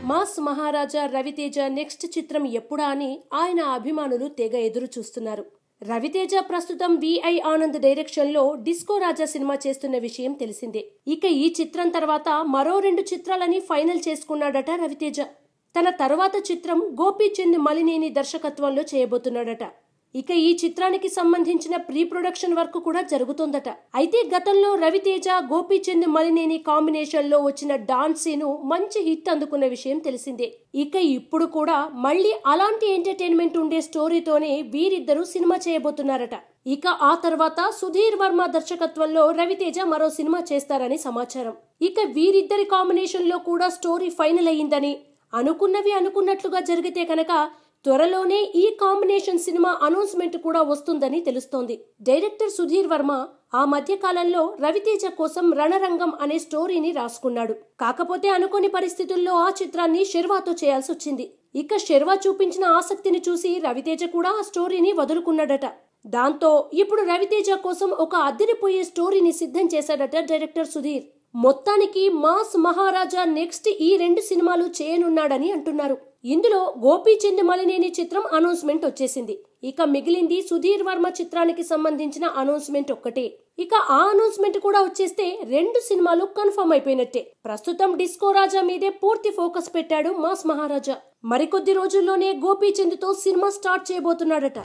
Mass మహారాజా Raviteja next చిత్రం ఎప్పుడా అని ఆయన అభిమానులు తెగ ఎదురు చూస్తున్నారు రవితేజ ప్రస్తుతం విఐ ఆనంద్ డైరెక్షన్ లో డిస్కో రాజా సినిమా చేస్తున్న విషయం తెలిసిందే ఇక ఈ చిత్రం తర్వాత మరో రెండు చిత్రాలని ఫైనల్ చేసుకున్నాడట రవితేజ తన తరువాత చిత్రం గోపీచంద్ మలినేని దర్శకత్వంలో చేయబోతున్నాడట ఇక ఈ చిత్రానికి సంబంధించిన ప్రీ ప్రొడక్షన్ వర్క్ కూడా జరుగుతోందట అయితే గతంలో రవితేజ గోపీచంద్ మలినేని కాంబినేషన్ లో వచ్చిన డాన్స్ సీను మంచి హిట్ అందుకున్న విషయం తెలిసిందే ఇక ఇప్పుడు కూడా మళ్ళీ అలాంటి ఎంటర్టైన్మెంట్ ఉండే స్టోరీతోనే వీరిద్దరూ సినిమా చేయబోతున్నారట ఇక ఆ తర్వాత సుధీర్ వర్మ దర్శకత్వంలో రవితేజ మరో సినిమా చేస్తారని సమాచారం ఇక వీరిద్దరి కాంబినేషన్ లో కూడా స్టోరీ ఫైనల్ అయ్యిందని అనుకున్నవి అనుకున్నట్లుగా జరిగితే కనుక త్వరలోనే ఈ కాంబినేషన్ సినిమా అనౌన్స్మెంట్ కూడా వస్తుందని తెలుస్తోంది డైరెక్టర్ సుధీర్ వర్మ ఆ మధ్య కాలంలో రవితేజ కోసం రణరంగం అనే స్టోరీని రాసుకున్నాడు కాకపోతే అనుకోని పరిస్థితుల్లో ఆ చిత్రాన్ని షెర్వాతో చేయాల్సి వచ్చింది ఇక షెర్వా చూపించిన ఆసక్తిని చూసి రవితేజ కూడా ఆ స్టోరీని వదులుకున్నాడట దాంతో ఇప్పుడు రవితేజ కోసం ఒక అద్దరిపోయే స్టోరీని సిద్ధం చేశాడట డైరెక్టర్ సుధీర్ మొత్తానికి మాస్ మహారాజా నెక్స్ట్ ఈ రెండు సినిమాలు చేయనున్నాడని అంటున్నారు ఇందులో గోపీచంద్ మలినేని చిత్రం అనౌన్స్మెంట్ వచ్చేసింది ఇక మిగిలింది సుధీర్ వర్మ చిత్రానికి సంబంధించిన అనౌన్స్మెంట్ ఒక్కటే ఇక ఆ అనౌన్స్మెంట్ కూడా వచ్చేస్తే రెండు సినిమాలు కన్ఫర్మ్ అయిపోయినట్టే ప్రస్తుతం డిస్కో రాజా మీదే పూర్తి ఫోకస్ పెట్టాడు మాస్ మహారాజా మరికొద్ది రోజుల్లోనే గోపీచంద్ తో సినిమా స్టార్ట్ చేయబోతున్నాడట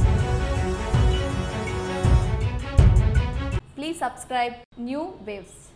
Please subscribe New Waves.